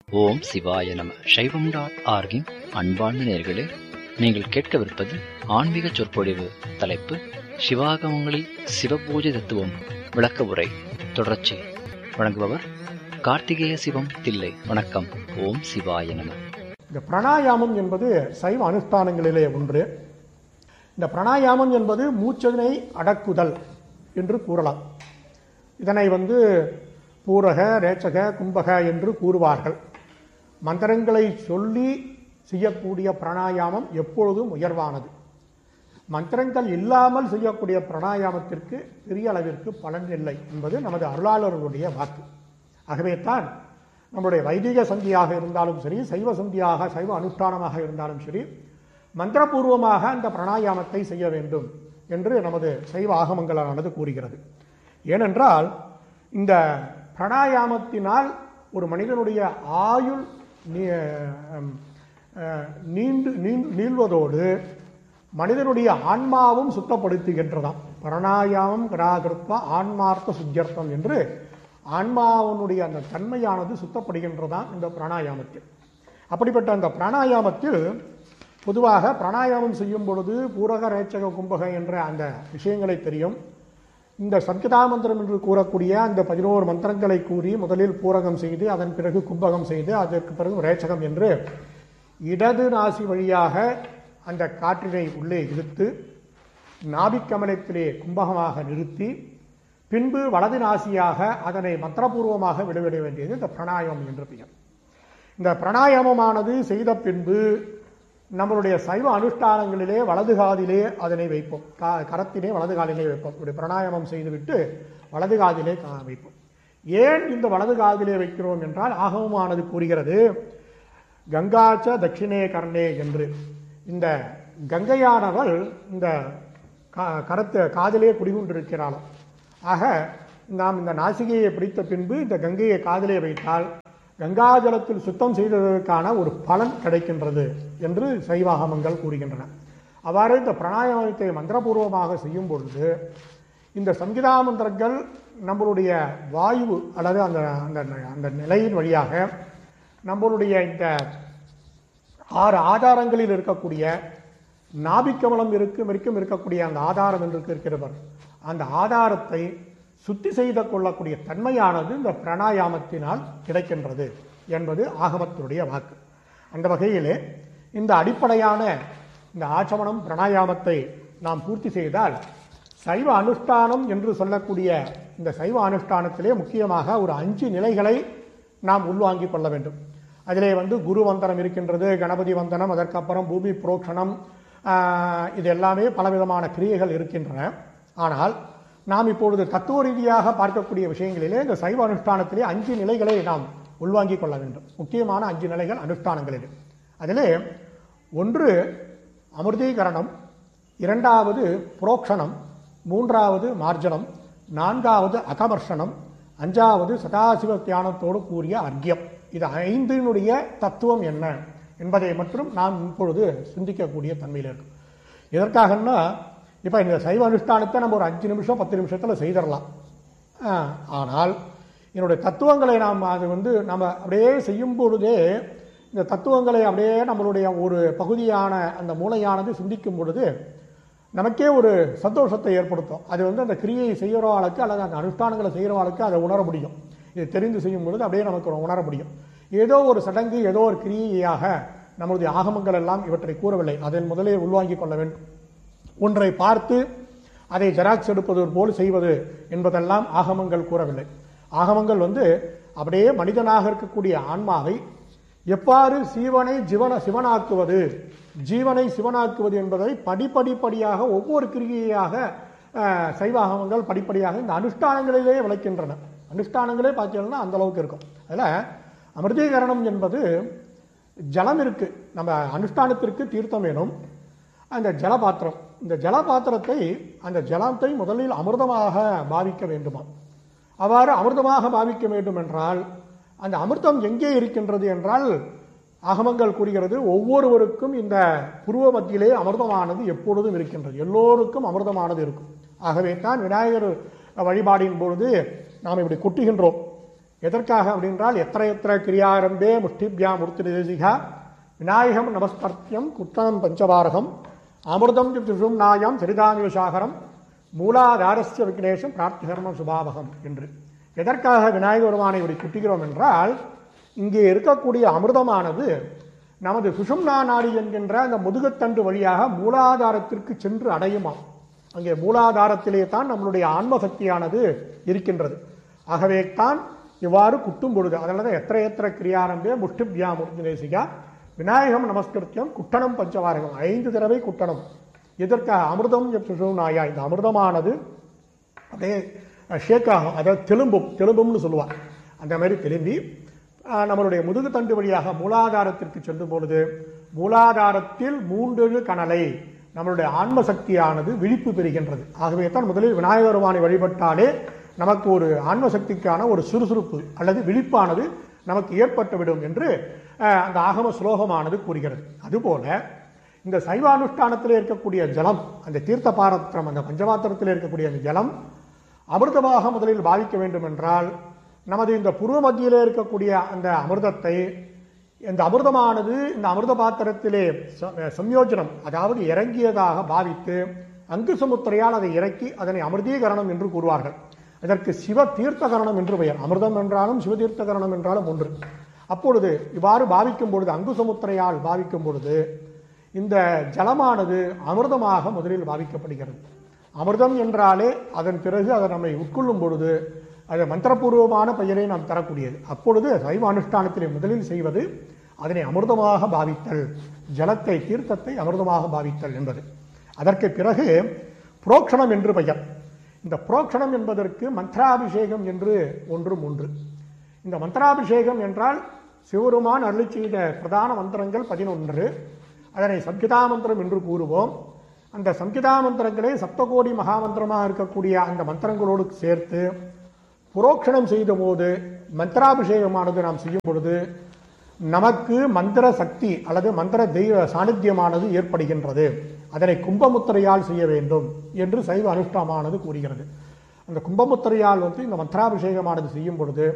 ஓம் சிவாய நம சைவம் டாட் ஆர்கின் அன்பார்ந்த நேர்களே நீங்கள் கேட்கவிருப்பது ஆன்மீக சொற்பொழிவு தலைப்பு சிவாகமங்களில் சிவபூஜை தத்துவம் விளக்க உரை தொடர்ச்சி வழங்குபவர் கார்த்திகேய சிவம் தில்லை வணக்கம் ஓம் சிவாய நம இந்த பிராணாயாமம் என்பது சைவ அனுஷ்டானங்களிலே ஒன்று இந்த பிராணாயாமம் என்பது மூச்சதனை அடக்குதல் என்று கூறலாம் இதனை வந்து பூரக ரேச்சக கும்பக என்று கூறுவார்கள் மந்திரங்களை சொல்லி செய்யக்கூடிய பிராணாயாமம் எப்பொழுதும் உயர்வானது மந்திரங்கள் இல்லாமல் செய்யக்கூடிய பிராணாயாமத்திற்கு பெரிய அளவிற்கு பலன் இல்லை என்பது நமது அருளாளர்களுடைய வாக்கு ஆகவே தான் நம்முடைய வைதிக சந்தியாக இருந்தாலும் சரி சைவ சந்தியாக சைவ அனுஷ்டானமாக இருந்தாலும் சரி மந்திரபூர்வமாக அந்த பிராணாயாமத்தை செய்ய வேண்டும் என்று நமது சைவ ஆகமங்களானது கூறுகிறது ஏனென்றால் இந்த பிராணாயாமத்தினால் ஒரு மனிதனுடைய ஆயுள் நீ- அம், அஹ், நீண்டு நீண்டு நீள்வதோடு மனிதனுடைய ஆன்மாவும் சுத்தப்படுத்துகின்றதாம் பிராணாயாமம் கிராகிருத்வா ஆன்மார்த்த சுத்தியர்த்தம் என்று ஆன்மாவனுடைய அந்த தன்மையானது சுத்தப்படுகின்றதாம் இந்த பிராணாயாமத்தில் அப்படிப்பட்ட அந்த பிராணாயாமத்தில் பொதுவாக பிராணாயாமம் செய்யும் பொழுது பூரக ரேச்சக கும்பக என்ற அந்த விஷயங்களை தெரியும் இந்த சத்கதா மந்திரம் என்று கூறக்கூடிய அந்த பதினோரு மந்திரங்களை கூறி முதலில் பூரகம் செய்து அதன் பிறகு கும்பகம் செய்து அதற்கு பிறகு ரேச்சகம் என்று இடது நாசி வழியாக அந்த காற்றினை உள்ளே இழுத்து நாபிக்கமலத்திலே கும்பகமாக நிறுத்தி பின்பு வலது நாசியாக அதனை மந்திரபூர்வமாக விடுவிட வேண்டியது இந்த பிராணாயாமம் என்று பெயர் இந்த பிராணாயாமமானது செய்த பின்பு நம்மளுடைய சைவ அனுஷ்டானங்களிலே வலது காதிலே அதனை வைப்போம் கா- கரத்திலே வலது காதிலே வைப்போம் இப்படி பிராணாயாமம் செய்துவிட்டு வலது காதிலே கா- வைப்போம் ஏன் இந்த வலது காதிலே வைக்கிறோம் என்றால் ஆகவமானது கூறுகிறது கங்காச்ச தட்சிணே கர்ணே என்று இந்த கங்கையானவள் இந்த கா- கரத்து காதிலே குடிகொண்டிருக்கிறாளாம் ஆக நாம் இந்த நாசிகையை பிடித்த பின்பு இந்த கங்கையை காதிலே வைத்தால் கங்காஜலத்தில் சுத்தம் செய்ததற்கான ஒரு பலன் கிடைக்கின்றது என்று சைவாகமங்கள் கூறுகின்றன அவ்வாறு இந்த பிராணாயாமத்தை மந்திரபூர்வமாக செய்யும் பொழுது இந்த சங்கீதா மந்திரங்கள் நம்மளுடைய வாயு அல்லது அந்த அந்த அந்த நிலையின் வழியாக நம்மளுடைய இந்த ஆறு ஆதாரங்களில் இருக்கக்கூடிய நாபிக்கமலம் இருக்கும் வரைக்கும் இருக்கக்கூடிய அந்த ஆதாரம் என்று இருக்கிறவர் அந்த ஆதாரத்தை சுத்தி செய்து கொள்ளக்கூடிய தன்மையானது இந்த பிராணாயாமத்தினால் கிடைக்கின்றது என்பது ஆகமத்தினுடைய வாக்கு அந்த வகையிலே இந்த அடிப்படையான இந்த ஆச்சமனம் பிராணாயாமத்தை நாம் பூர்த்தி செய்தால் சைவ அனுஷ்டானம் என்று சொல்லக்கூடிய இந்த சைவ அனுஷ்டானத்திலே முக்கியமாக ஒரு அஞ்சு நிலைகளை நாம் உள்வாங்கிக் கொள்ள வேண்டும் அதிலே வந்து குரு வந்தனம் இருக்கின்றது கணபதி வந்தனம் அதற்கப்புறம் பூமி புரோக்ஷணம் ஆஹ், இது எல்லாமே பலவிதமான கிரியைகள் இருக்கின்றன ஆனால் நாம் இப்பொழுது தத்துவ ரீதியாக பார்க்கக்கூடிய விஷயங்களிலே இந்த சைவ அனுஷ்டானத்திலே அஞ்சு நிலைகளை நாம் உள்வாங்கிக் கொள்ள வேண்டும் முக்கியமான அஞ்சு நிலைகள் அனுஷ்டானங்களிலே அதிலே ஒன்று அமிர்தீகரணம் இரண்டாவது புரோக்ஷணம் மூன்றாவது மார்ஜனம் நான்காவது அகமர்ஷனம் அஞ்சாவது சதாசிவ தியானத்தோடு கூறிய அர்க்கியம் இது ஐந்தினுடைய தத்துவம் என்ன என்பதை மட்டும் நாம் இப்பொழுது சிந்திக்கக்கூடிய தன்மையில் இருக்கும் எதற்காகன்னா இப்போ இந்த சைவ அனுஷ்டானத்தை நம்ம ஒரு அஞ்சு நிமிஷம் பத்து நிமிஷத்தில் செய்திடலாம் ஆஹ், ஆனால் என்னுடைய தத்துவங்களை நாம் அது வந்து நம்ம அப்படியே செய்யும் பொழுதே இந்த தத்துவங்களை அப்படியே நம்மளுடைய ஒரு பகுதியான அந்த மூளையானது சிந்திக்கும் பொழுது நமக்கே ஒரு சந்தோஷத்தை ஏற்படுத்தும் அது வந்து அந்த கிரியை செய்கிறவாளுக்கு அல்லது அந்த அனுஷ்டானங்களை செய்கிறவாளுக்கு அதை உணர முடியும் இது தெரிந்து செய்யும் பொழுது அப்படியே நமக்கு ஒரு உணர முடியும் ஏதோ ஒரு சடங்கு ஏதோ ஒரு கிரியையாக நம்மளுடைய ஆகமங்கள் எல்லாம் இவற்றை கூறவில்லை அதில் முதலே உள்வாங்கிக் கொள்ள வேண்டும் ஒன்றை பார்த்து அதை ஜெராக்ஸ் எடுப்பது போல் செய்வது என்பதெல்லாம் ஆகமங்கள் கூறவில்லை ஆகமங்கள் வந்து அப்படியே மனிதனாக இருக்கக்கூடிய ஆன்மாவை எவ்வாறு சீவனை ஜீவன சிவனாக்குவது ஜீவனை சிவனாக்குவது என்பதை படிப்படிப்படியாக ஒவ்வொரு கிரியையாக அஹ், சைவாகமங்கள் படிப்படியாக இந்த அனுஷ்டானங்களிலே விளக்கின்றன அனுஷ்டானங்களே பார்த்தீங்கன்னா அந்த அளவுக்கு இருக்கும் அதில் அமிர்தீகரணம் என்பது ஜலம் இருக்கு நம்ம அனுஷ்டானத்திற்கு தீர்த்தம் வேணும் அந்த ஜலபாத்திரம் இந்த ஜலபாத்திரத்தை அந்த ஜலத்தை முதலில் அமிர்தமாக பாவிக்க வேண்டுமா அவ்வாறு அமிர்தமாக பாவிக்க வேண்டும் என்றால் அந்த அமிர்தம் எங்கே இருக்கின்றது என்றால் அகமங்கள் கூறுகிறது ஒவ்வொருவருக்கும் இந்த புருவ மத்தியிலே அமிர்தமானது எப்பொழுதும் இருக்கின்றது எல்லோருக்கும் அமிர்தமானது இருக்கும் ஆகவே தான் விநாயகர் வழிபாடின் பொழுது நாம் இப்படி கொட்டுகின்றோம் எதற்காக அப்படின்றால் எத்திர எத்திர கிரியாரம்பே முஷ்டிபியா மூர்த்தி தேசிகா விநாயகம் நமஸ்கர்த்தியம் குத்தனம் பஞ்சவாரகம் அமிர்தம் திஷும் நாயம் சரிதானிவசாகரம் மூலாதாரஸ்ய விக்னேஷம் பிரார்த்திகர்மம் சுபாவகம் என்று எதற்காக விநாயகர் பெருமானை இப்படி குட்டுகிறோம் என்றால் இங்கே இருக்கக்கூடிய அமிர்தமானது நமது சுஷும்னா நாடி என்கின்ற அந்த முதுகுத்தண்டு வழியாக மூலாதாரத்திற்கு சென்று அடையுமாம் அங்கே மூலாதாரத்திலே தான் நம்மளுடைய ஆன்மசக்தியானது இருக்கின்றது ஆகவே தான் இவ்வாறு குட்டும் பொழுது அதனால தான் எத்திர எத்திர கிரியாரம்பே முஷ்டிபியா முர்ஜினேசிகா விநாயகம் நமஸ்கிருத்தியம் குட்டணம் பஞ்சவாரகம் ஐந்து தடவை குட்டணம் எதற்காக அமிர்தம் சுஷும்னாயா இந்த அமிர்தமானது அப்படியே ஷேக்காகும் அதாவது தெலும்பும் தெலும்பும்னு சொல்லுவார் அந்த மாதிரி திரும்பி ஆஹ், நம்மளுடைய முதுகு தண்டு வழியாக மூலாதாரத்திற்கு செல்லும் பொழுது மூலாதாரத்தில் மூன்று கனலை நம்மளுடைய ஆன்ம சக்தியானது விழிப்பு பெறுகின்றது ஆகவே தான் முதலில் விநாயகர் பெருமானை வழிபட்டாலே நமக்கு ஒரு ஆன்ம சக்திக்கான ஒரு சுறுசுறுப்பு அல்லது விழிப்பானது நமக்கு ஏற்பட்டுவிடும் என்று ஆஹ், அந்த ஆகம ஸ்லோகமானது கூறுகிறது அதுபோல இந்த சைவானுஷ்டானத்தில் இருக்கக்கூடிய ஜலம் அந்த தீர்த்த பாரத்திரம் அந்த பஞ்சமாத்திரத்தில் இருக்கக்கூடிய அந்த ஜலம் அமிர்தமாக முதலில் பாவிக்க வேண்டும் என்றால் நமது இந்த புருவ மத்தியிலே இருக்கக்கூடிய அந்த அமிர்தத்தை இந்த அமிர்தமானது இந்த அமிர்த பாத்திரத்திலே ச- சம்யோஜனம் அதாவது இறங்கியதாக பாவித்து அங்கு சமுத்திரையால் அதை இறக்கி அதனை அமிர்தீகரணம் என்று கூறுவார்கள் அதற்கு சிவ தீர்த்தகரணம் என்று பெயர் அமிர்தம் என்றாலும் சிவ தீர்த்தகரணம் என்றாலும் ஒன்று அப்பொழுது இவ்வாறு பாவிக்கும் பொழுது அங்குசமுத்திரையால் பாவிக்கும் பொழுது இந்த ஜலமானது அமிர்தமாக முதலில் பாவிக்கப்படுகிறது அமிர்தம் என்றாலே அதன் பிறகு அதை நம்மை உட்கொள்ளும் பொழுது அது மந்திரபூர்வமான பெயரை நாம் தரக்கூடியது அப்பொழுது சைவ அனுஷ்டானத்திலே முதலில் செய்வது அதனை அமிர்தமாக பாவித்தல் ஜலத்தை தீர்த்தத்தை அமிர்தமாக பாவித்தல் என்பது அதற்கு பிறகு புரோக்ஷணம் என்று பெயர் இந்த புரோக்ஷணம் என்பதற்கு மந்திராபிஷேகம் என்று ஒன்றும் ஒன்று இந்த மந்திராபிஷேகம் என்றால் சிவருமான் அருளி செய்த பிரதான மந்திரங்கள் பதினொன்று அதனை சம்கிதா மந்திரம் என்று கூறுவோம் அந்த சம்கிதா மந்திரங்களை சப்தகோடி மகாமந்திரமாக இருக்கக்கூடிய அந்த மந்திரங்களோடு சேர்த்து புரோக்ஷணம் செய்த போது மந்திராபிஷேகமானது நாம் செய்யும் பொழுது நமக்கு மந்திர சக்தி அல்லது மந்திர தெய்வ சாநித்தியமானது ஏற்படுகின்றது அதனை கும்பமுத்திரையால் செய்ய வேண்டும் என்று சைவ அனுஷ்டானமானது கூறுகிறது அந்த கும்பமுத்திரையால் வந்து இந்த மந்திராபிஷேகமானது செய்யும் பொழுது